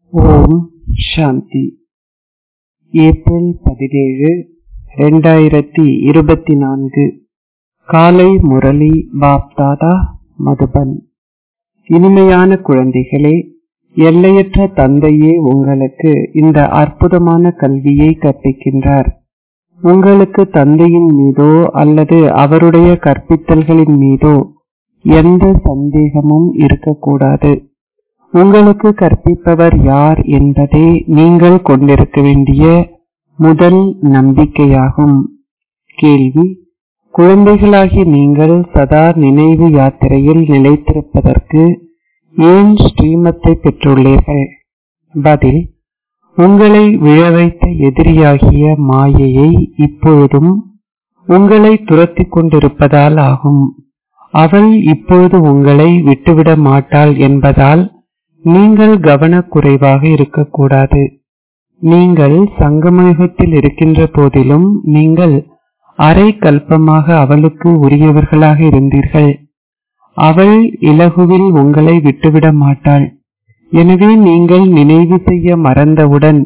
ஓம் சாந்தி April பதினேழு ரெண்டாயிரத்தி இருபத்தி நான்கு காலை முரளி பாப்தாதா மதுபன் இனிமையான குழந்தைகளே எல்லையற்ற தந்தையே உங்களுக்கு இந்த அற்புதமான கல்வியை கற்பிக்கின்றார் உங்களுக்கு தந்தையின் மீதோ அல்லது அவருடைய கற்பித்தல்களின் மீதோ எந்த சந்தேகமும் இருக்கக்கூடாது உங்களுக்கு கற்பிப்பவர் யார் என்பதே நீங்கள் கொண்டிருக்க வேண்டிய முதல் நம்பிக்கையாகும் கேள்வி குழந்தைகளாகி நீங்கள் சதா நினைவு யாத்திரையில் நிலைத்திருப்பதற்கு ஏன் ஸ்ரீமத்தை பெற்றுள்ளீர்கள் பதில் உங்களை விழவைத்த எதிரியாகிய மாயையை இப்பொழுதும் உங்களை துரத்தி கொண்டிருப்பதால் ஆகும் அவள் இப்பொழுது உங்களை விட்டுவிட மாட்டாள் என்பதால் நீங்கள் கவனக்குறைவாக இருக்கக்கூடாது நீங்கள் சங்கமயுகத்தில் இருக்கின்ற போதிலும் நீங்கள் அரை கல்பமாக அவளுக்கு உரியவர்களாக இருந்தீர்கள் அவள் இலகுவில் உங்களை விட்டுவிட மாட்டாள் எனவே நீங்கள் நினைவு செய்ய மறந்தவுடன்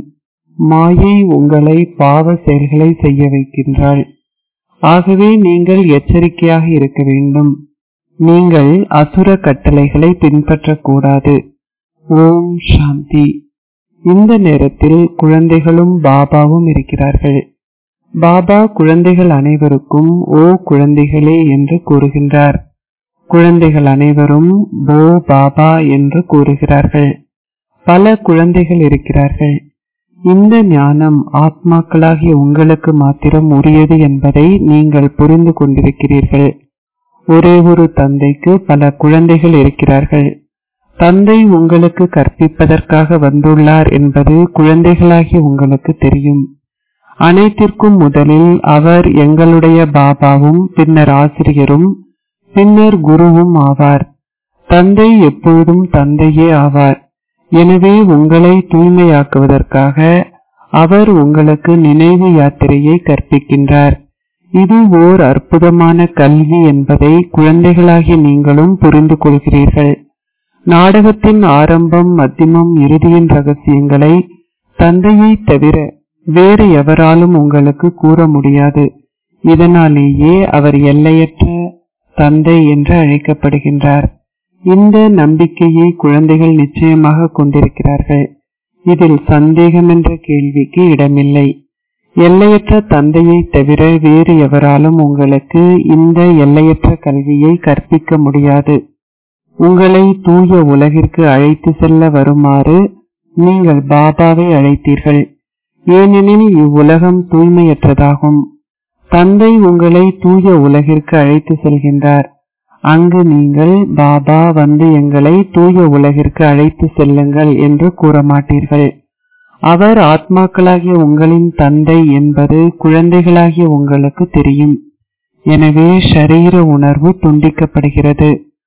மாயை உங்களை பாவ செயல்களை செய்ய வைக்கின்றாள் ஆகவே நீங்கள் எச்சரிக்கையாக இருக்க வேண்டும் நீங்கள் அசுர கட்டளைகளை பின்பற்றக்கூடாது ஓம் சாந்தி இந்த நேரத்தில் குழந்தைகளும் பாபாவும் இருக்கிறார்கள் பாபா குழந்தைகள் அனைவருக்கும் ஓ குழந்தைகளே என்று கூறுகின்றார் குழந்தைகள் அனைவரும் போ பாபா என்று கூறுகிறார்கள் பல குழந்தைகள் இருக்கிறார்கள் இந்த ஞானம் ஆத்மாக்களாகிய உங்களுக்கு மாத்திரம் உரியது என்பதை நீங்கள் புரிந்து கொண்டிருக்கிறீர்கள் ஒரே ஒரு தந்தைக்கு பல குழந்தைகள் இருக்கிறார்கள் தந்தை உங்களுக்கு கற்பிப்பதற்காக வந்துள்ளார் என்பது குழந்தைகளாகிய உங்களுக்கு தெரியும் அனைத்திற்கும் முதலில் அவர் எங்களுடைய பாபாவும் பின்னர் ஆசிரியரும் பின்னர் குருவும் ஆவார் தந்தை எப்பொழுதும் தந்தையே ஆவார் எனவே உங்களை தூய்மையாக்குவதற்காக அவர் உங்களுக்கு நினைவு யாத்திரையை கற்பிக்கின்றார் இது ஓர் அற்புதமான கல்வி என்பதை குழந்தைகளாகிய நீங்களும் புரிந்து கொள்கிறீர்கள் நாடகத்தின் ஆரம்பம் மத்தியமம் இறுதியின் ரகசியங்களை தந்தையை தவிர வேறு எவராலும் உங்களுக்கு கூற முடியாது இதனாலேயே அவர் எல்லையற்ற தந்தை என்று அழைக்கப்படுகின்றார் இந்த நம்பிக்கையை குழந்தைகள் நிச்சயமாக கொண்டிருக்கிறார்கள் இதில் சந்தேகம் என்ற கேள்விக்கு இடமில்லை எல்லையற்ற தந்தையை தவிர வேறு எவராலும் உங்களுக்கு இந்த எல்லையற்ற கல்வியை கற்பிக்க முடியாது உங்களை தூய உலகிற்கு அழைத்து செல்ல வருமாறு நீங்கள் பாபாவை அழைத்தீர்கள் ஏனெனில் இவ்வுலகம் தூய்மையற்றதாகும் தந்தை உங்களை தூய உலகிற்கு அழைத்து செல்கின்றார் அங்கு நீங்கள் பாபா வந்து எங்களை தூய உலகிற்கு அழைத்து செல்லுங்கள் என்று கூற மாட்டீர்கள் அவர் ஆத்மாக்களாகிய உங்களின் தந்தை என்பது குழந்தைகளாகிய உங்களுக்கு தெரியும் எனவே ஷரீர உணர்வு துண்டிக்கப்படுகிறது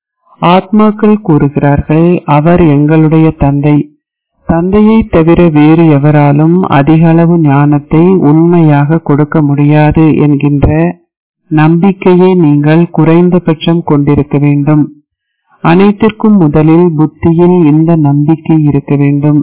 ஆத்மாக்கள் கூறுகிறார்கள் அவர் எங்களுடைய தந்தை தந்தையை தவிர வேறு எவராலும் அதிக அளவு ஞானத்தை உண்மையாக கொடுக்க முடியாது என்கின்ற நம்பிக்கையை நீங்கள் குறைந்தபட்சம் கொண்டிருக்க வேண்டும் அனைத்திற்கும் முதலில் புத்தியில் இந்த நம்பிக்கை இருக்க வேண்டும்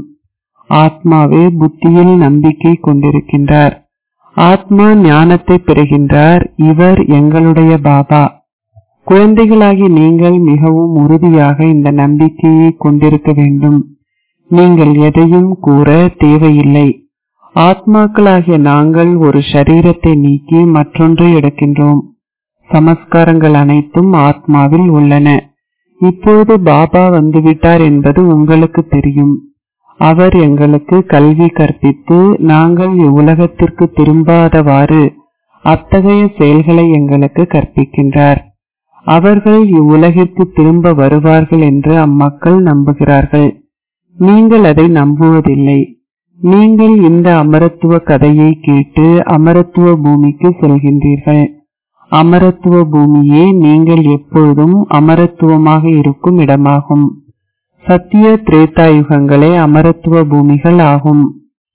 ஆத்மாவே புத்தியில் நம்பிக்கை கொண்டிருக்கின்றார் ஆத்மா ஞானத்தை பெறுகின்றார் இவர் எங்களுடைய பாபா குழந்தைகளாகி நீங்கள் மிகவும் உறுதியாக இந்த நம்பிக்கையை கொண்டிருக்க வேண்டும் நீங்கள் எதையும் கூற தேவையில்லை ஆத்மாக்களாகிய நாங்கள் ஒரு சரீரத்தை நீக்கி மற்றொன்றை எடுக்கின்றோம் சமஸ்காரங்கள் அனைத்தும் ஆத்மாவில் உள்ளன இப்போது பாபா வந்துவிட்டார் என்பது உங்களுக்கு தெரியும் அவர் எங்களுக்கு கல்வி கற்பித்து நாங்கள் இவ்வுலகத்திற்கு திரும்பாதவாறு அத்தகைய செயல்களை எங்களுக்கு கற்பிக்கின்றார் அவர்கள் இவ்வுலகிற்கு திரும்ப வருவார்கள் என்று அம்மக்கள் நம்புகிறார்கள் நீங்கள் அதை நம்புவதில்லை நீங்கள் இந்த அமரத்துவ கதையை கேட்டு அமரத்துவ பூமிக்கு செல்கின்றீர்கள் அமரத்துவ பூமியே நீங்கள் எப்பொழுதும் அமரத்துவமாக இருக்கும் இடமாகும் சத்திய திரேதாயுகங்களே அமரத்துவ பூமிகள் ஆகும்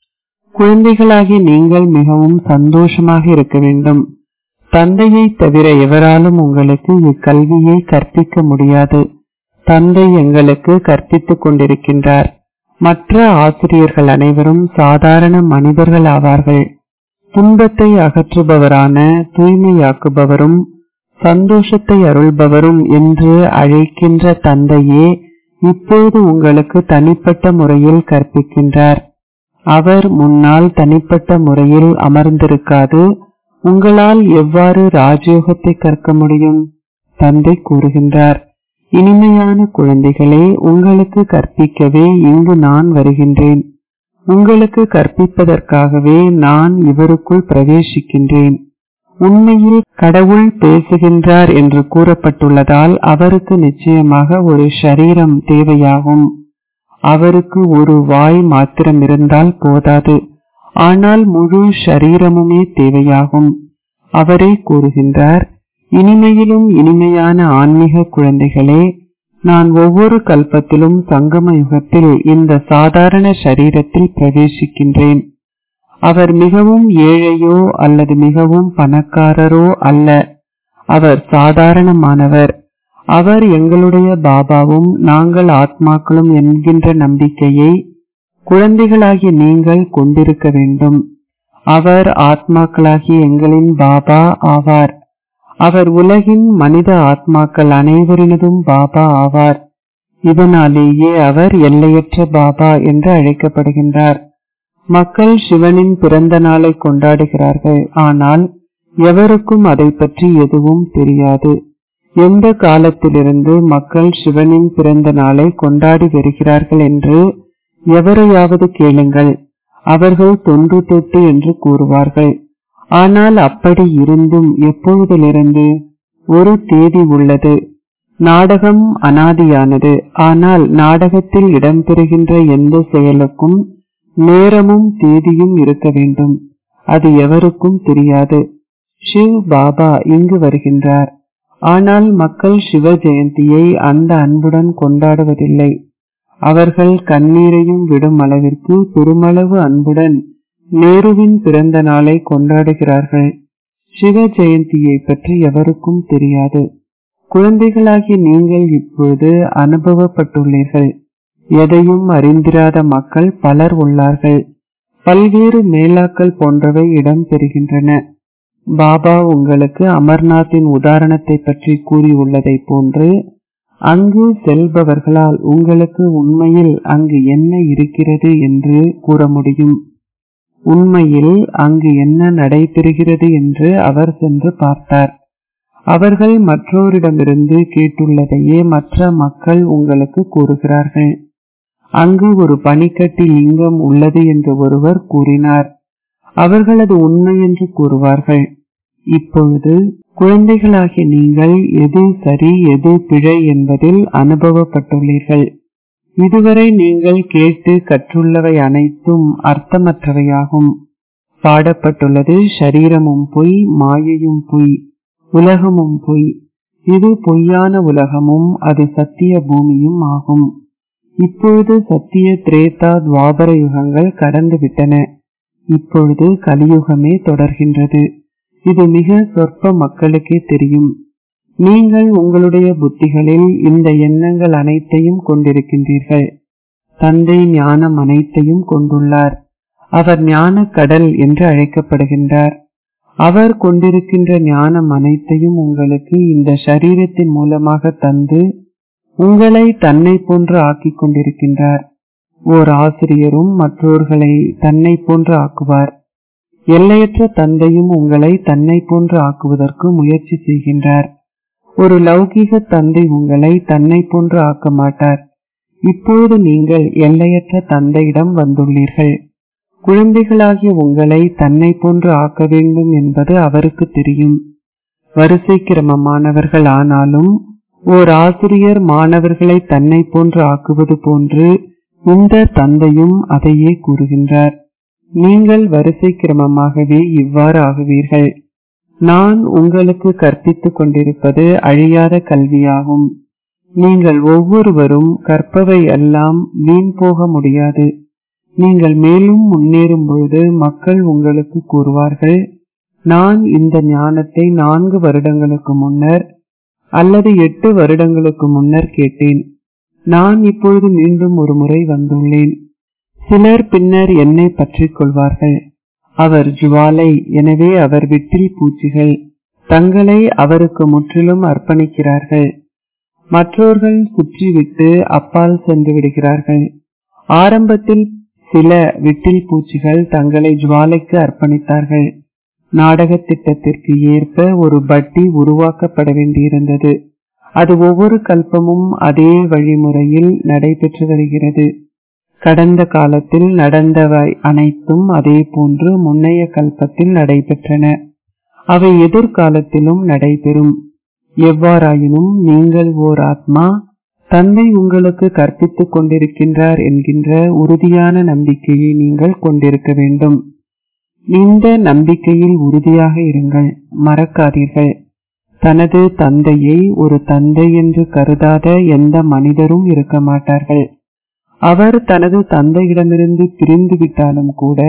குழந்தைகளாகி நீங்கள் மிகவும் சந்தோஷமாக இருக்க வேண்டும் தந்தையை தவிர எவராலும் உங்களுக்கு இக்கல்வியை கற்பிக்க முடியாது தந்தை எங்களுக்கு கற்பித்துக் கொண்டிருக்கின்றார் மற்ற ஆசிரியர்கள் அனைவரும் சாதாரண மனிதர்கள் ஆவார்கள் துன்பத்தை அகற்றுபவரான தூய்மையாக்குபவரும் சந்தோஷத்தை அருள்பவரும் என்று அழைக்கின்ற தந்தையே இப்போது உங்களுக்கு தனிப்பட்ட முறையில் கற்பிக்கின்றார் அவர் முன்னால் தனிப்பட்ட முறையில் அமர்ந்திருக்காது உங்களால் எவ்வாறு ராஜயோகத்தை கற்க முடியும் தந்தை கூறுகின்றார் இனிமையான குழந்தைகளே உங்களுக்கு கற்பிக்கவே இங்கு நான் வருகின்றேன் உங்களுக்கு கற்பிப்பதற்காகவே நான் இவருக்குள் பிரவேசிக்கின்றேன் உண்மையில் கடவுள் பேசுகின்றார் என்று கூறப்பட்டுள்ளதால் அவருக்கு நிச்சயமாக ஒரு ஷரீரம் தேவையாகும் அவருக்கு ஒரு வாய் மாத்திரம் இருந்தால் போதாது ஆனால் முழு ஷரீரமுமே தேவையாகும் அவரே கூறுகின்றார் இனிமையிலும் இனிமையான ஆன்மீக குழந்தைகளே நான் ஒவ்வொரு கல்பத்திலும் சங்கம யுகத்தில் இந்த சாதாரண சரீரத்தில் பிரவேசிக்கின்றேன் அவர் மிகவும் ஏழையோ அல்லது மிகவும் பணக்காரரோ அல்ல அவர் சாதாரணமானவர் அவர் எங்களுடைய பாபாவும் நாங்கள் ஆத்மாக்களும் என்கின்ற நம்பிக்கையை குழந்தைகளாகிய நீங்கள் கொண்டிருக்க வேண்டும் அவர் ஆத்மாக்களாகிய எங்களின் பாபா ஆவார் அவர் உலகின் மனித ஆத்மாக்கள் அனைவரினதும் பாபா ஆவார் இதனாலேயே அவர் எல்லையற்ற பாபா என்று அழைக்கப்படுகின்றார் மக்கள் சிவனின் பிறந்த நாளை கொண்டாடுகிறார்கள் ஆனால் எவருக்கும் அதை பற்றி எதுவும் தெரியாது எந்த காலத்திலிருந்து மக்கள் சிவனின் பிறந்த நாளை கொண்டாடி வருகிறார்கள் என்று எவரையாவது கேளுங்கள் அவர்கள் தொன்று தொட்டு என்று கூறுவார்கள் ஆனால் அப்படி இருந்தும் எப்பொழுதிலிருந்து ஒரு தேதி உள்ளது நாடகம் அனாதியானது ஆனால் நாடகத்தில் இடம்பெறுகின்ற எந்த செயலுக்கும் நேரமும் தேதியும் இருக்க வேண்டும் அது எவருக்கும் தெரியாது சிவ் பாபா இங்கு வருகின்றார் ஆனால் மக்கள் சிவ ஜெயந்தியை அந்த அன்புடன் கொண்டாடுவதில்லை அவர்கள் கண்ணீரையும் விடும் அளவிற்கு பெருமளவு அன்புடன் நேருவின் பிறந்த நாளை கொண்டாடுகிறார்கள் சிவ ஜெயந்தியை பற்றி எவருக்கும் தெரியாது குழந்தைகளாகி நீங்கள் இப்பொழுது அனுபவப்பட்டுள்ளீர்கள் எதையும் அறிந்திராத மக்கள் பலர் உள்ளார்கள் பல்வேறு மேலாக்கள் போன்றவை இடம் பெறுகின்றன பாபா உங்களுக்கு அமர்நாத்தின் உதாரணத்தை பற்றி கூறியுள்ளதை போன்று அங்கு செல்பவர்களால் உங்களுக்கு உண்மையில் அங்கு என்ன இருக்கிறது என்று கூற முடியும் உண்மையில் அங்கு என்ன நடைபெறுகிறது என்று அவர் சென்று பார்த்தார் அவர்கள் மற்றோரிடமிருந்து கேட்டுள்ளதையே மற்ற மக்கள் உங்களுக்கு கூறுகிறார்கள் அங்கு ஒரு பனிக்கட்டி லிங்கம் உள்ளது என்று ஒருவர் கூறினார் அவர்கள் அது உண்மை என்று கூறுவார்கள் இப்பொழுது குழந்தைகளாகிய நீங்கள் எது சரி எது பிழை என்பதில் அனுபவப்பட்டுள்ளீர்கள் இதுவரை நீங்கள் கேட்டு கற்றுள்ளவை அனைத்தும் அர்த்தமற்றவையாகும் பாடப்பட்டுள்ளது ஷரீரமும் பொய் மாயையும் பொய் உலகமும் பொய் இது பொய்யான உலகமும் அது சத்திய பூமியும் ஆகும் இப்பொழுது சத்திய திரேதா துவாபர யுகங்கள் கடந்து விட்டன இப்பொழுது கலியுகமே தொடர்கின்றது இது மிக சொற்ப மக்களுக்கே தெரியும் நீங்கள் உங்களுடைய புத்திகளில் இந்த எண்ணங்கள் அனைத்தையும் கொண்டிருக்கின்றீர்கள் தந்தை ஞானம் அனைத்தையும் கொண்டுள்ளார் அவர் ஞான கடல் என்று அழைக்கப்படுகின்றார் அவர் கொண்டிருக்கின்ற ஞானம் அனைத்தையும் உங்களுக்கு இந்த சரீரத்தின் மூலமாக தந்து உங்களை தன்னை போன்று ஆக்கிக் கொண்டிருக்கின்றார் ஓர் ஆசிரியரும் மற்றோர்களை தன்னை போன்று ஆக்குவார் எல்லையற்ற தந்தையும் உங்களை தன்னை போன்று ஆக்குவதற்கு முயற்சி செய்கின்றார் ஒரு லௌகீக தந்தை உங்களை தன்னை போன்று ஆக்க மாட்டார் இப்பொழுது நீங்கள் எல்லையற்ற தந்தையிடம் வந்துள்ளீர்கள் குழந்தைகளாகிய உங்களை தன்னை போன்று ஆக்க வேண்டும் என்பது அவருக்கு தெரியும் வரிசை கிரமமானவர்கள் ஆனாலும் ஓர் ஆசிரியர் மாணவர்களை தன்னை போன்று ஆக்குவது போன்று இந்த தந்தையும் அதையே கூறுகின்றார் நீங்கள் வரிசை கிரமமாகவே இவ்வாறு ஆகுவீர்கள் நான் உங்களுக்கு கற்பித்துக் கொண்டிருப்பது அழியாத கல்வியாகும் நீங்கள் ஒவ்வொருவரும் கற்பவை எல்லாம் வீண் போக முடியாது நீங்கள் மேலும் முன்னேறும் பொழுது மக்கள் உங்களுக்கு கூறுவார்கள் நான் இந்த ஞானத்தை நான்கு வருடங்களுக்கு முன்னர் அல்லது எட்டு வருடங்களுக்கு முன்னர் கேட்டேன் நான் இப்பொழுது மீண்டும் ஒரு முறை வந்துள்ளேன் சிலர் பின்னர் என்னை பற்றிக் கொள்வார்கள் அவர் ஜுவாலை எனவே அவர் விட்டில் பூச்சிகள் தங்களை அவருக்கு முற்றிலும் அர்ப்பணிக்கிறார்கள் மற்றவர்கள் சுற்றிவிட்டு அப்பால் சென்று விடுகிறார்கள் ஆரம்பத்தில் சில விட்டில் பூச்சிகள் தங்களை ஜுவாலைக்கு அர்ப்பணித்தார்கள் நாடக திட்டத்திற்கு ஏற்ப ஒரு பட்டி உருவாக்கப்பட வேண்டியிருந்தது அது ஒவ்வொரு கல்பமும் அதே வழிமுறையில் நடைபெற்று வருகிறது கடந்த காலத்தில் நடந்தவை அனைத்தும் அதே போன்று முன்னைய கல்பத்தில் நடைபெற்றன அவை எதிர்காலத்திலும் நடைபெறும் எவ்வாறாயினும் நீங்கள் ஓர் ஆத்மா தந்தை உங்களுக்கு கற்பித்துக் கொண்டிருக்கின்றார் என்கின்ற உறுதியான நம்பிக்கையை நீங்கள் கொண்டிருக்க வேண்டும் இந்த நம்பிக்கையில் உறுதியாக இருங்கள் மறக்காதீர்கள் தனது தந்தையை ஒரு தந்தை என்று கருதாத எந்த மனிதரும் இருக்க மாட்டார்கள் அவர் தனது தந்தையிடமிருந்து பிரிந்து விட்டாலும் கூட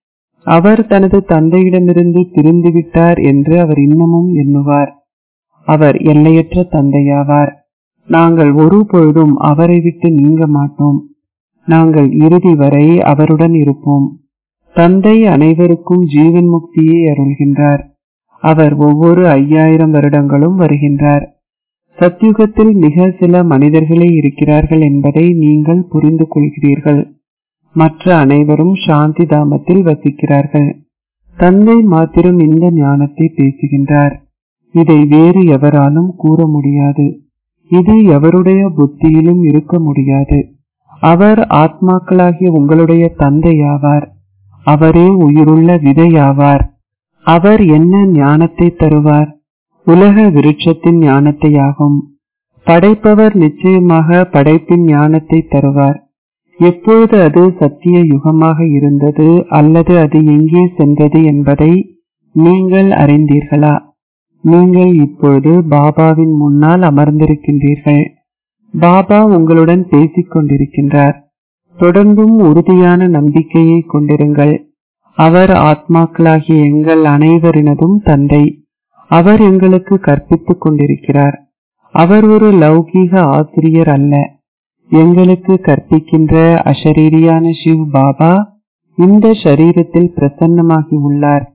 அவர் தனது தந்தையிடமிருந்து பிரிந்து விட்டார் என்று அவர் இன்னமும் எண்ணுவார் அவர் எல்லையற்ற தந்தையாவார் நாங்கள் ஒருபொழுதும் அவரை விட்டு நீங்க மாட்டோம் நாங்கள் இறுதி வரை அவருடன் இருப்போம் தந்தை அனைவருக்கும் ஜீவன் முக்தியை அருள்கின்றார் அவர் ஒவ்வொரு ஐயாயிரம் வருடங்களும் வருகின்றார் சத்யுகத்தில் மிக சில மனிதர்களே இருக்கிறார்கள் என்பதை நீங்கள் புரிந்து கொள்கிறீர்கள் மற்ற அனைவரும் சாந்தி தாமத்தில் வசிக்கிறார்கள் தந்தை மாத்திரம் இந்த ஞானத்தை பேசுகின்றார் இதை வேறு எவராலும் கூற முடியாது இது எவருடைய புத்தியிலும் இருக்க முடியாது அவர் ஆத்மாக்களாகிய உங்களுடைய தந்தையாவார் அவரே உயிருள்ள விதையாவார் அவர் என்ன ஞானத்தை தருவார் உலக விருட்சத்தின் ஞானத்தையாகும் படைப்பவர் நிச்சயமாக படைப்பின் ஞானத்தை தருவார் எப்பொழுது அது சத்திய யுகமாக இருந்தது அல்லது அது எங்கே சென்றது என்பதை நீங்கள் அறிந்தீர்களா நீங்கள் இப்பொழுது பாபாவின் முன்னால் அமர்ந்திருக்கின்றீர்கள் பாபா உங்களுடன் பேசிக் கொண்டிருக்கின்றார் தொடர்ந்தும் உறுதியான நம்பிக்கையை கொண்டிருங்கள் அவர் ஆத்மாக்களாகிய எங்கள் அனைவரினதும் தந்தை அவர் எங்களுக்கு கற்பித்துக் கொண்டிருக்கிறார் அவர் ஒரு லௌகீக ஆசிரியர் அல்ல எங்களுக்கு கற்பிக்கின்ற அஷரீரியான சிவ் பாபா இந்த ஷரீரத்தில் பிரசன்னமாகி உள்ளார்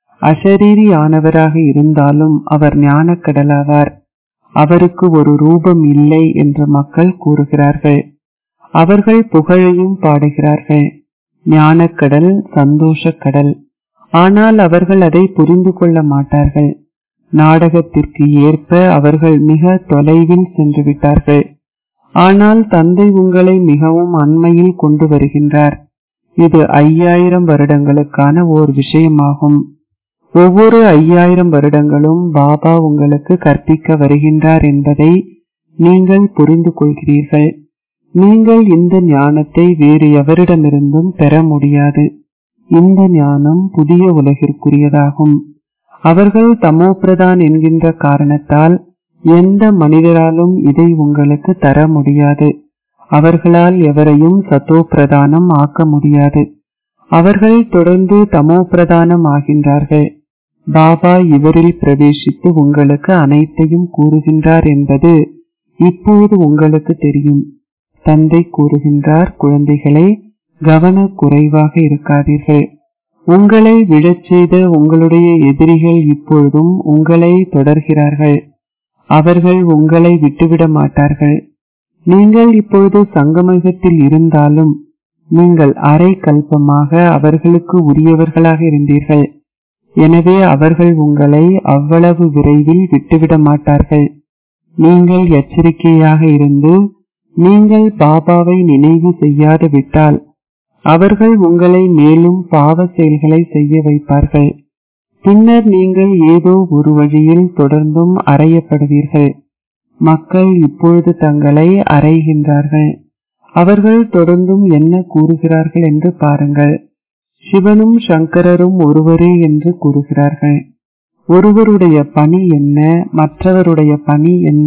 அஷரீரி ஆனவராக இருந்தாலும் அவர் ஞானக்கடலாவார் அவருக்கு ஒரு ரூபம் இல்லை என்று மக்கள் கூறுகிறார்கள் அவர்கள் புகழையும் பாடுகிறார்கள் ஞானக்கடல் சந்தோஷக்கடல் ஆனால் அவர்கள் அதை புரிந்து கொள்ள மாட்டார்கள் நாடகத்திற்கு ஏற்ப அவர்கள் மிக தொலைவில் சென்று விட்டார்கள் ஆனால் தந்தை உங்களை மிகவும் அண்மையில் கொண்டு வருகின்றார் இது ஐயாயிரம் வருடங்களுக்கான ஓர் விஷயமாகும் ஒவ்வொரு ஐயாயிரம் வருடங்களும் பாபா உங்களுக்கு கற்பிக்க வருகின்றார் என்பதை நீங்கள் புரிந்து கொள்கிறீர்கள் நீங்கள் இந்த ஞானத்தை வேறு எவரிடமிருந்தும் பெற முடியாது இந்த ஞானம் புதிய உலகிற்குரியதாகும் அவர்கள் தமோபிரதான் என்கின்ற காரணத்தால் எந்த மனிதராலும் இதை உங்களுக்கு தர முடியாது அவர்களால் எவரையும் சத்தோ பிரதானம் ஆக்க முடியாது அவர்கள் தொடர்ந்து தமோ பிரதானம் ஆகின்றார்கள் பாபா இவரில் பிரவேசித்து உங்களுக்கு அனைத்தையும் கூறுகின்றார் என்பது இப்பொழுது உங்களுக்கு தெரியும் தந்தை கூறுகின்றார் குழந்தைகளை கவன குறைவாக இருக்காதீர்கள் உங்களை விழச் செய்த உங்களுடைய எதிரிகள் இப்பொழுதும் உங்களை தொடர்கிறார்கள் அவர்கள் உங்களை விட்டுவிட மாட்டார்கள் நீங்கள் இப்பொழுது சங்கமகத்தில் இருந்தாலும் நீங்கள் அரை கல்பமாக அவர்களுக்கு உரியவர்களாக இருந்தீர்கள் எனவே அவர்கள் உங்களை அவ்வளவு விரைவில் விட்டுவிட மாட்டார்கள் நீங்கள் எச்சரிக்கையாக இருந்து நீங்கள் பாபாவை நினைவு செய்யாது விட்டால் அவர்கள் உங்களை மேலும் பாவ செயல்களை செய்ய வைப்பார்கள் பின்னர் நீங்கள் ஏதோ ஒரு வழியில் தொடர்ந்தும் அறையப்படுவீர்கள் மக்கள் இப்பொழுது தங்களை அறைகின்றார்கள் அவர்கள் தொடர்ந்தும் என்ன கூறுகிறார்கள் என்று பாருங்கள் சிவனும் சங்கரரும் ஒருவரே என்று கூறுகிறார்கள் ஒருவருடைய பணி என்ன மற்றவருடைய பணி என்ன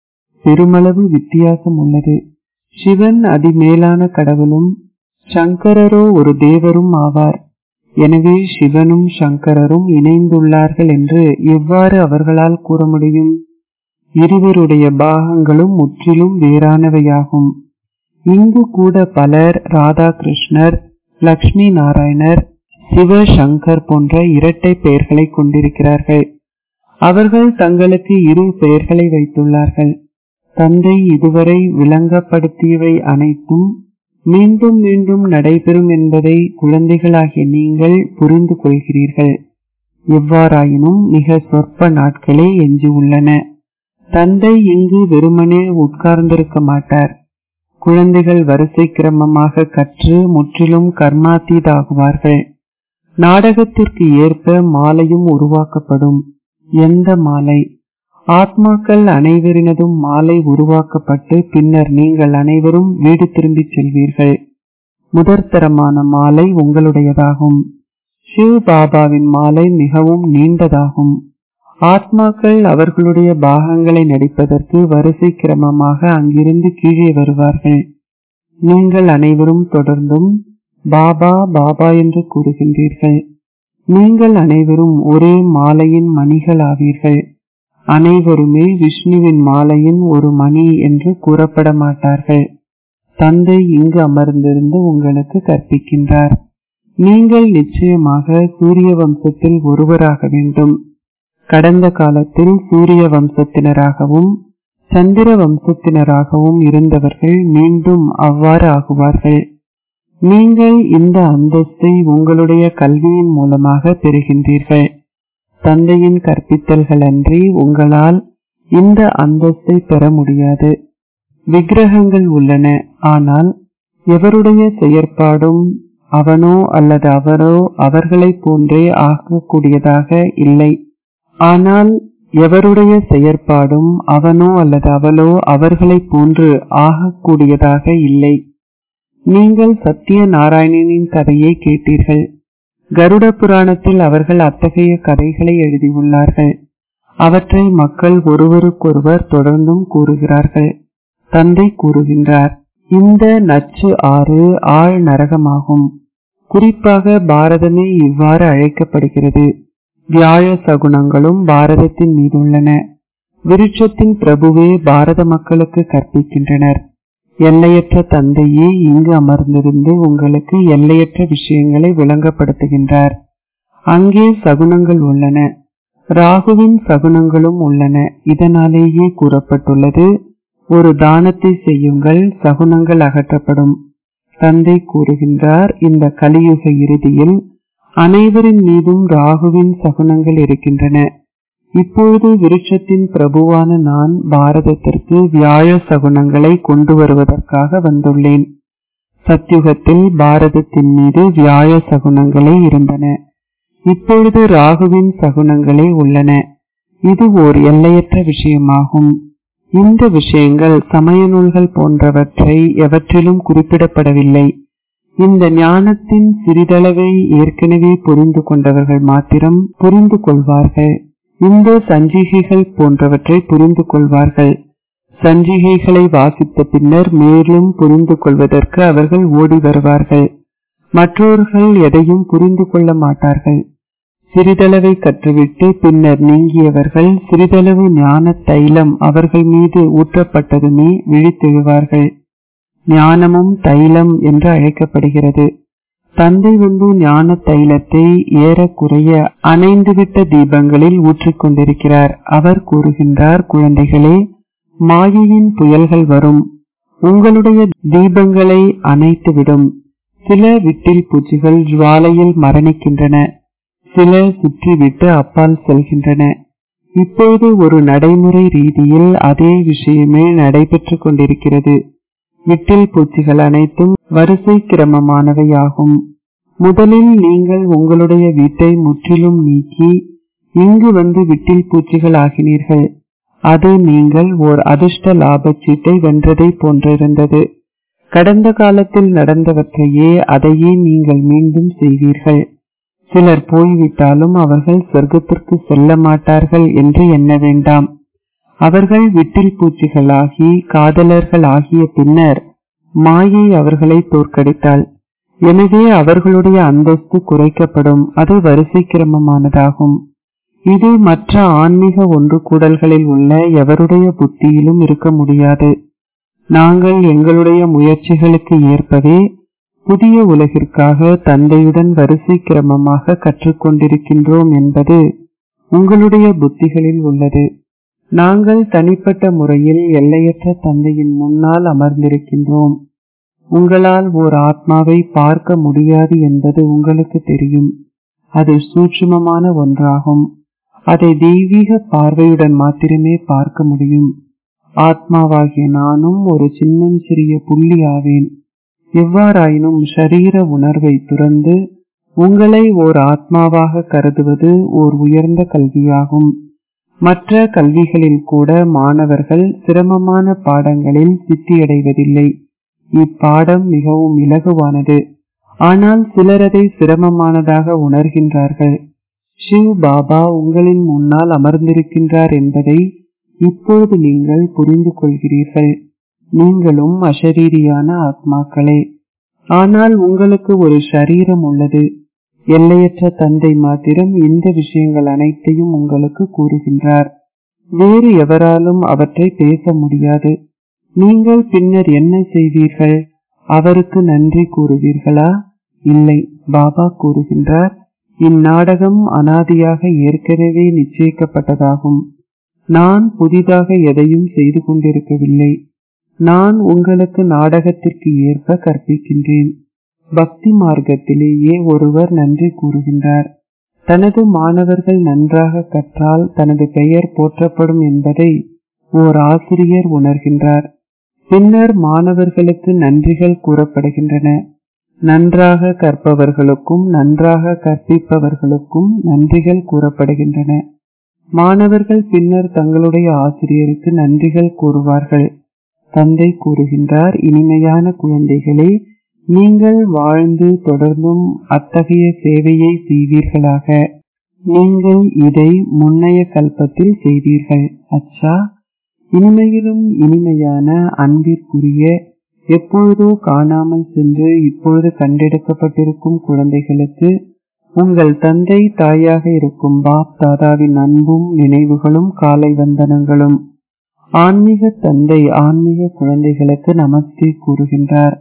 பெருமளவு வித்தியாசம் உள்ளது சிவன் அதிமேலான கடவுளும் சங்கரரோ ஒரு தேவரும் ஆவார் எனவே சிவனும் சங்கரரும் இணைந்துள்ளார்கள் என்று எவ்வாறு அவர்களால் கூற முடியும் இருவருடைய பாகங்களும் முற்றிலும் வேறானவையாகும் இங்கு கூட பலர் ராதாகிருஷ்ணர் லக்ஷ்மி நாராயணர் சிவ சங்கர் போன்ற இரட்டை பெயர்களை கொண்டிருக்கிறார்கள் அவர்கள் தங்களுக்கு இரு பெயர்களை வைத்துள்ளார்கள் தந்தை இதுவரை விளங்கப்படுத்தியவை அனைத்தும் மீண்டும் மீண்டும் நடைபெறும் என்பதை குழந்தைகளாகிய நீங்கள் புரிந்து கொள்கிறீர்கள் எவ்வாறாயினும் மிக சொற்ப நாட்களே எஞ்சியுள்ளன தந்தை இங்கு வெறுமனே உட்கார்ந்திருக்க மாட்டார் குழந்தைகள் வரிசை கிரமமாக கற்று முற்றிலும் கர்மாத்தீதாகுவார்கள் நாடகத்திற்கு ஏற்ப மாலையும் உருவாக்கப்படும் எந்த மாலை ஆத்மாக்கள் அனைவரினதும் மாலை உருவாக்கப்பட்டு பின்னர் நீங்கள் அனைவரும் வீடு திரும்பிச் செல்வீர்கள் முதற்தரமான மாலை உங்களுடையதாகும் சிவ் பாபாவின் மாலை மிகவும் நீண்டதாகும் ஆத்மாக்கள் அவர்களுடைய பாகங்களை நடிப்பதற்கு வரிசை கிரமமாக அங்கிருந்து கீழே வருவார்கள் நீங்கள் அனைவரும் தொடர்ந்தும் பாபா பாபா என்று கூறுகின்றீர்கள் நீங்கள் அனைவரும் ஒரே மாலையின் மணிகள் ஆவீர்கள் அனைவருமே விஷ்ணுவின் மாலையின் ஒரு மணி என்று கூறப்பட மாட்டார்கள் தந்தை இங்கு அமர்ந்திருந்து உங்களுக்கு கற்பிக்கின்றார் நீங்கள் நிச்சயமாக சூரிய வம்சத்தில் ஒருவராக வேண்டும் கடந்த காலத்தில் சூரிய வம்சத்தினராகவும் சந்திர வம்சத்தினராகவும் இருந்தவர்கள் மீண்டும் அவ்வாறு ஆகுவார்கள் நீங்கள் இந்த அந்தஸ்தை உங்களுடைய கல்வியின் மூலமாக பெறுகின்றீர்கள் தந்தையின் கற்பித்தல்கள் அன்றி உங்களால் இந்த அந்தஸ்தை பெற முடியாது விக்கிரகங்கள் உள்ளன ஆனால் எவருடைய செயற்பாடும் அவனோ அல்லது அவரோ அவர்களைப் போன்றே ஆகக்கூடியதாக இல்லை ஆனால் எவருடைய செயற்பாடும் அவனோ அல்லது அவளோ அவர்களைப் போன்று ஆகக்கூடியதாக இல்லை நீங்கள் சத்திய நாராயணனின் கதையை கேட்டீர்கள் கருட புராணத்தில் அவர்கள் அத்தகைய கதைகளை எழுதியுள்ளார்கள் அவற்றை மக்கள் ஒருவருக்கொருவர் தொடர்ந்தும் கூறுகிறார்கள் தந்தை கூறுகின்றார் இந்த நச்சு ஆறு ஆழ் நரகமாகும் குறிப்பாக பாரதமே இவ்வாறு அழைக்கப்படுகிறது வியாழ சகுனங்களும் பாரதத்தின் மீது உள்ளன விருட்சத்தின் பிரபுவே பாரத மக்களுக்கு கற்பிக்கின்றனர் எல்லையற்ற தந்தையே இங்கு அமர்ந்திருந்து உங்களுக்கு எல்லையற்ற விஷயங்களை விளங்கப்படுத்துகின்றார் அங்கே சகுனங்கள் உள்ளன ராகுவின் சகுனங்களும் உள்ளன இதனாலேயே கூறப்பட்டுள்ளது ஒரு தானத்தை செய்யுங்கள் சகுனங்கள் அகற்றப்படும் தந்தை கூறுகின்றார் இந்த கலியுக இறுதியில் அனைவரின் மீதும் ராகுவின் சகுனங்கள் இருக்கின்றன இப்பொழுது விருட்சத்தின் பிரபுவான நான் பாரதத்திற்கு வியாழ சகுனங்களை கொண்டு வருவதற்காக வந்துள்ளேன் சத்யுகத்தில் பாரதத்தின் மீது வியாழ சகுனங்களே இருந்தன இப்பொழுது ராகுவின் சகுனங்களே உள்ளன இது ஓர் எல்லையற்ற விஷயமாகும் இந்த விஷயங்கள் சமய நூல்கள் போன்றவற்றை எவற்றிலும் குறிப்பிடப்படவில்லை இந்த ஞானத்தின் சிறிதளவை ஏற்கனவே புரிந்து கொண்டவர்கள் மாத்திரம் புரிந்து கொள்வார்கள் இந்த சஞ்சிகைகள் போன்றவற்றை புரிந்து கொள்வார்கள் சஞ்சிகைகளை வாசித்த பின்னர் மேலும் புரிந்து கொள்வதற்கு அவர்கள் ஓடி வருவார்கள் மற்றவர்கள் எதையும் புரிந்து கொள்ள மாட்டார்கள் சிறிதளவை கற்றுவிட்டு பின்னர் நீங்கியவர்கள் சிறிதளவு ஞான தைலம் அவர்கள் மீது ஊற்றப்பட்டதுமே விழித்தெழுவார்கள் ஞானமும் தைலம் என்று அழைக்கப்படுகிறது தந்தை வந்து ஞான தைலத்தை ஏறக்குறைய அணைந்துவிட்ட தீபங்களில் ஊற்றிக் கொண்டிருக்கிறார் அவர் கூறுகின்றார் குழந்தைகளே மாயையின் புயல்கள் வரும் உங்களுடைய தீபங்களை அணைத்துவிடும் சில விட்டில் பூச்சிகள் ஜுவாலையில் மரணிக்கின்றன சில சுற்றிவிட்டு அப்பால் செல்கின்றன இப்போது ஒரு நடைமுறை ரீதியில் அதே விஷயமே நடைபெற்றுக் கொண்டிருக்கிறது விட்டில் பூச்சிகள் அனைத்தும் வரிசை கிரமமானவையாகும் முதலில் நீங்கள் உங்களுடைய வீட்டை முற்றிலும் நீக்கி இங்கு வந்து விட்டில் பூச்சிகள் ஆகினீர்கள் அது நீங்கள் ஓர் அதிர்ஷ்ட லாபச் சீட்டை வென்றதை போன்றிருந்தது கடந்த காலத்தில் நடந்தவற்றையே அதையே நீங்கள் மீண்டும் செய்வீர்கள் சிலர் போய்விட்டாலும் அவர்கள் சொர்க்கத்திற்கு செல்ல மாட்டார்கள் என்று எண்ண வேண்டாம் அவர்கள் விட்டில் பூச்சிகளாகி காதலர்கள் ஆகிய பின்னர் மாயை அவர்களை தோற்கடித்தாள் எனவே அவர்களுடைய அந்தஸ்து குறைக்கப்படும் அது வரிசை கிரமமானதாகும் இது மற்ற ஆன்மீக ஒன்று கூடல்களில் உள்ள எவருடைய புத்தியிலும் இருக்க முடியாது நாங்கள் எங்களுடைய முயற்சிகளுக்கு ஏற்பவே புதிய உலகிற்காக தந்தையுடன் வரிசை கிரமமாக கற்றுக்கொண்டிருக்கின்றோம் என்பது உங்களுடைய புத்திகளில் உள்ளது நாங்கள் தனிப்பட்ட முறையில் எல்லையற்ற தந்தையின் முன்னால் அமர்ந்திருக்கின்றோம் உங்களால் ஓர் ஆத்மாவை பார்க்க முடியாது என்பது உங்களுக்கு தெரியும் அது சூட்சுமமான ஒன்றாகும் அதை தெய்வீக பார்வையுடன் மாத்திரமே பார்க்க முடியும் ஆத்மாவாகிய நானும் ஒரு சின்னம் சிறிய புள்ளி ஆவேன் எவ்வாறாயினும் ஷரீர உணர்வை துறந்து உங்களை ஓர் ஆத்மாவாக கருதுவது ஓர் உயர்ந்த கல்வியாகும் மற்ற கல்விகளில் கூட மாணவர்கள் சிரமமான பாடங்களில் சித்தியடைவதில்லை இப்பாடம் மிகவும் இலகுவானது ஆனால் சிலர் அதை சிரமமானதாக உணர்கின்றார்கள் ஷிவ் பாபா உங்களின் முன்னால் அமர்ந்திருக்கின்றார் என்பதை இப்பொழுது நீங்கள் புரிந்து கொள்கிறீர்கள் நீங்களும் அஷரீரியான ஆத்மாக்களே ஆனால் உங்களுக்கு ஒரு ஷரீரம் உள்ளது எல்லையற்ற தந்தை மாத்திரம் இந்த விஷயங்கள் அனைத்தையும் உங்களுக்கு கூறுகின்றார் வேறு எவராலும் அவற்றை பேச முடியாது நீங்கள் பின்னர் என்ன செய்வீர்கள் அவருக்கு நன்றி கூறுவீர்களா இல்லை பாபா கூறுகின்றார் இந்நாடகம் அனாதியாக ஏற்கனவே நிச்சயிக்கப்பட்டதாகும் நான் புதிதாக எதையும் செய்து கொண்டிருக்கவில்லை நான் உங்களுக்கு நாடகத்திற்கு ஏற்ப கற்பிக்கின்றேன் பக்தி மார்க்கத்திலேயே ஒருவர் நன்றி கூறுகின்றார் தனது மாணவர்கள் நன்றாக கற்றால் தனது பெயர் போற்றப்படும் என்பதை ஓர் ஆசிரியர் உணர்கின்றார் பின்னர் மாணவர்களுக்கு நன்றிகள் கூறப்படுகின்றன நன்றாக கற்பவர்களுக்கும் நன்றாக கற்பிப்பவர்களுக்கும் நன்றிகள் கூறப்படுகின்றன மாணவர்கள் பின்னர் தங்களுடைய ஆசிரியருக்கு நன்றிகள் கூறுவார்கள் தந்தை கூறுகின்றார் இனிமையான குழந்தைகளே நீங்கள் வாழ்ந்து தொடர்ந்தும் அத்தகைய சேவையை செய்வீர்களாக நீங்கள் இதை முன்னைய கல்பத்தில் செய்தீர்கள் அச்சா இனிமையிலும் இனிமையான அன்பிற்குரிய எப்பொழுதோ காணாமல் சென்று இப்பொழுது கண்டெடுக்கப்பட்டிருக்கும் குழந்தைகளுக்கு உங்கள் தந்தை தாயாக இருக்கும் பாப் தாதாவின் அன்பும் நினைவுகளும் காலை வந்தனங்களும் ஆன்மீக தந்தை ஆன்மீக குழந்தைகளுக்கு நமஸ்தே கூறுகின்றார்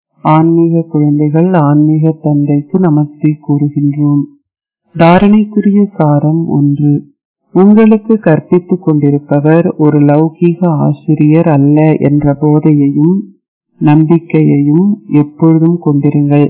ஆன்மீக குழந்தைகள் ஆன்மீக தந்தைக்கு நமஸ்தே கூறுகின்றோம் தாரணைக்குரிய சாரம் ஒன்று உங்களுக்கு கற்பித்துக் கொண்டிருப்பவர் ஒரு லௌகீக ஆசிரியர் அல்ல என்ற போதையையும் நம்பிக்கையையும் எப்பொழுதும் கொண்டிருங்கள்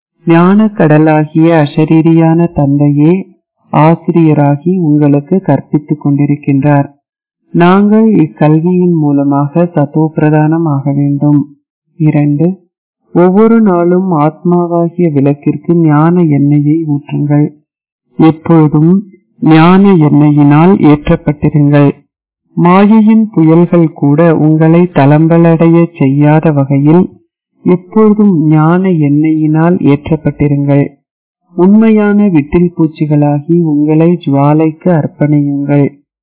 ஞான கடலாகிய அஷரீரியான தந்தையே ஆசிரியராகி உங்களுக்கு கற்பித்துக் கொண்டிருக்கின்றார் நாங்கள் இக்கல்வியின் மூலமாக சத்தோ பிரதானம் ஆக வேண்டும் இரண்டு ஒவ்வொரு நாளும் ஆத்மாவாகிய விளக்கிற்கு ஞான எண்ணெயை ஊற்றுங்கள் எப்பொழுதும் ஞான எண்ணெயினால் ஏற்றப்பட்டிருங்கள் மாயையின் புயல்கள் கூட உங்களை தளம்பலடைய செய்யாத வகையில் எப்பொழுதும் ஞான எண்ணெயினால் ஏற்றப்பட்டிருங்கள் உண்மையான விட்டில் பூச்சிகளாகி உங்களை ஜுவாலைக்கு அர்ப்பணியுங்கள்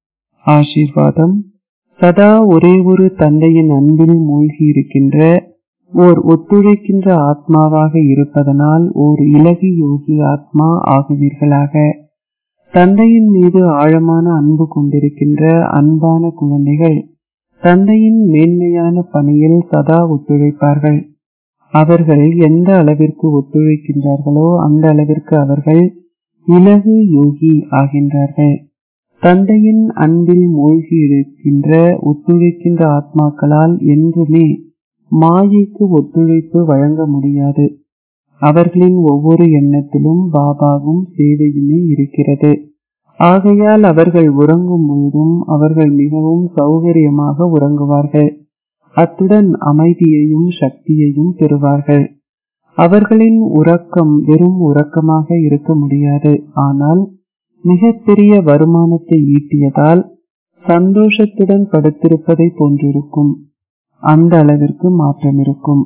ஆசீர்வாதம் சதா ஒரே ஒரு தந்தையின் அன்பில் மூழ்கி இருக்கின்ற ஓர் ஒத்துழைக்கின்ற ஆத்மாவாக இருப்பதனால் ஓர் இலகு யோகி ஆத்மா ஆகுவீர்களாக தந்தையின் மீது ஆழமான அன்பு கொண்டிருக்கின்ற அன்பான குழந்தைகள் தந்தையின் மேன்மையான பணியில் சதா ஒத்துழைப்பார்கள் அவர்கள் எந்த அளவிற்கு ஒத்துழைக்கின்றார்களோ அந்த அளவிற்கு அவர்கள் இலகு யோகி ஆகின்றார்கள் தந்தையின் அன்பில் மூழ்கி இருக்கின்ற ஒத்துழைக்கின்ற ஆத்மாக்களால் என்றுமே மாயைக்கு ஒத்துழைப்பு வழங்க முடியாது அவர்களின் ஒவ்வொரு எண்ணத்திலும் பாபாவும் சேவையுமே இருக்கிறது ஆகையால் அவர்கள் உறங்கும் பொழுதும் அவர்கள் மிகவும் சௌகரியமாக உறங்குவார்கள் அத்துடன் அமைதியையும் சக்தியையும் பெறுவார்கள் அவர்களின் உறக்கம் வெறும் உறக்கமாக இருக்க முடியாது ஆனால் மிகப்பெரிய வருமானத்தை ஈட்டியதால் சந்தோஷத்துடன் படுத்திருப்பதை போன்றிருக்கும் அந்த அளவிற்கு மாற்றம் இருக்கும்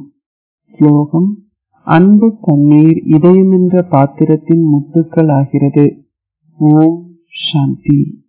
ஸ்லோகம் அன்பு கண்ணீர் இதயமென்ற பாத்திரத்தின் முத்துக்கள் ஆகிறது ஓம் சாந்தி